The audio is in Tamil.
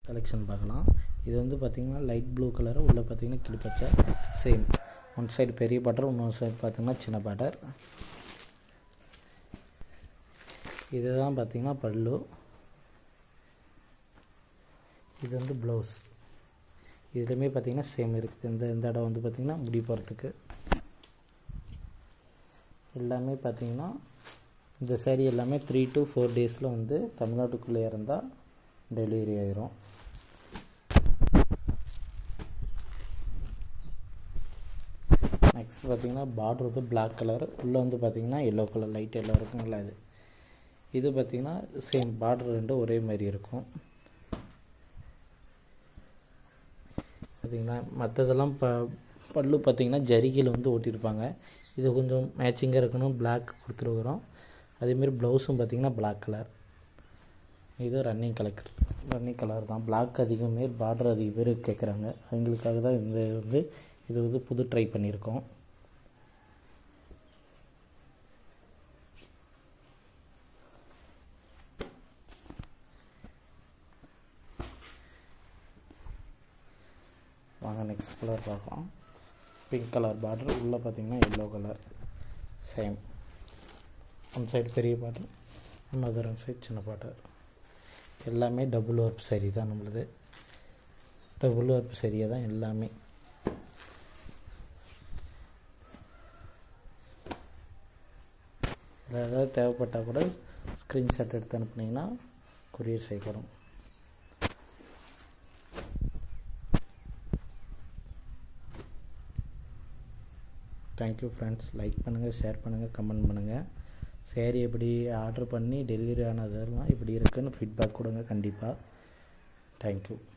கலெக்ஷன் பார்க்கலாம் இது வந்து பார்த்திங்கன்னா லைட் ப்ளூ கலரு உள்ளே பார்த்தீங்கன்னா கிளிப்பச்சை சேம் ஒன் சைடு பெரிய பாட்டர் இன்னொரு சைடு பார்த்தீங்கன்னா சின்ன பாட்டர் இதுதான் பார்த்தீங்கன்னா பல்லு இது வந்து ப்ளவுஸ் இதுலேயுமே பார்த்தீங்கன்னா சேம் இருக்குது இந்த இந்த இடம் வந்து பார்த்திங்கன்னா முடி போகிறதுக்கு எல்லாமே பார்த்தீங்கன்னா இந்த சேரீ எல்லாமே த்ரீ டு ஃபோர் டேஸில் வந்து தமிழ்நாட்டுக்குள்ளே இருந்தால் டெலிவரி ஆயிரும் நெக்ஸ்ட் பார்த்தீங்கன்னா பார்டர் வந்து பிளாக் கலர் உள்ளே வந்து பார்த்தீங்கன்னா எல்லோ கலர் லைட் எல்லோ இருக்குங்களா இது இது பார்த்தீங்கன்னா சேம் பார்டர் ரெண்டும் ஒரே மாதிரி இருக்கும் பார்த்தீங்கன்னா மற்றதெல்லாம் ப பல்லு பார்த்தீங்கன்னா ஜரிகையில் வந்து ஓட்டியிருப்பாங்க இது கொஞ்சம் மேட்சிங்காக இருக்கணும் பிளாக் கொடுத்துருக்குறோம் அதேமாரி ப்ளவுஸும் பார்த்தீங்கன்னா பிளாக் கலர் இது ரன்னிங் கலர் ரன்னிங் கலர் தான் பிளாக் அதிகமே பார்டர் அதிக பேர் கேட்குறாங்க அவங்களுக்காக தான் இந்த வந்து இது வந்து புது ட்ரை பண்ணியிருக்கோம் வாங்க நெக்ஸ்ட் கலர் பார்க்கலாம் பிங்க் கலர் பார்டர் உள்ளே பார்த்தீங்கன்னா yellow colour same one side பெரிய பார்டர் இன்னொரு ஒன் சைடு சின்ன பார்டர் எல்லாமே டபுள் ஒர்க் சரி தான் நம்மளுது டபுள் ஒர்க் சரியாக தான் எல்லாமே இதில் ஏதாவது தேவைப்பட்டால் கூட ஸ்க்ரீன்ஷாட் எடுத்து அனுப்புனீங்கன்னா கொரியர் செய்யப்படும் தேங்க்யூ ஃப்ரெண்ட்ஸ் லைக் பண்ணுங்கள் ஷேர் பண்ணுங்கள் கமெண்ட் பண்ணுங்கள் சேரீ எப்படி ஆர்டர் பண்ணி டெலிவரி ஆனதெல்லாம் இப்படி இருக்குன்னு ஃபீட்பேக் கொடுங்க கண்டிப்பாக தேங்க்யூ